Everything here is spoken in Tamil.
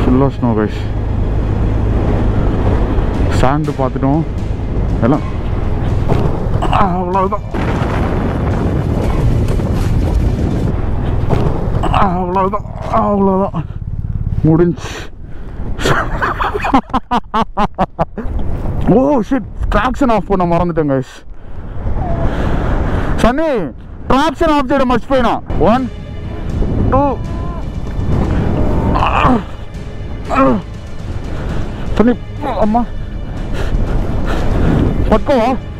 ஃபுல்லாக ஸ்னோ கைஸ் சாண்டு பார்த்துட்டோம் எல்லாம் ஆ, அவ்வளவுதான் ஆ, அவ்வளவுதான் அவ்வளோதான் முடிஞ்சு ஓ ஷிட் ட்ராக்ஷன் ஆஃப் பண்ண மறந்துட்டேன் கைஸ் சன்னி ட்ராக்ஷன் ஆஃப் చేయడం మర్చిపోయినా వన్ టూ సన్నీ అమ్మా పట్టుకోవా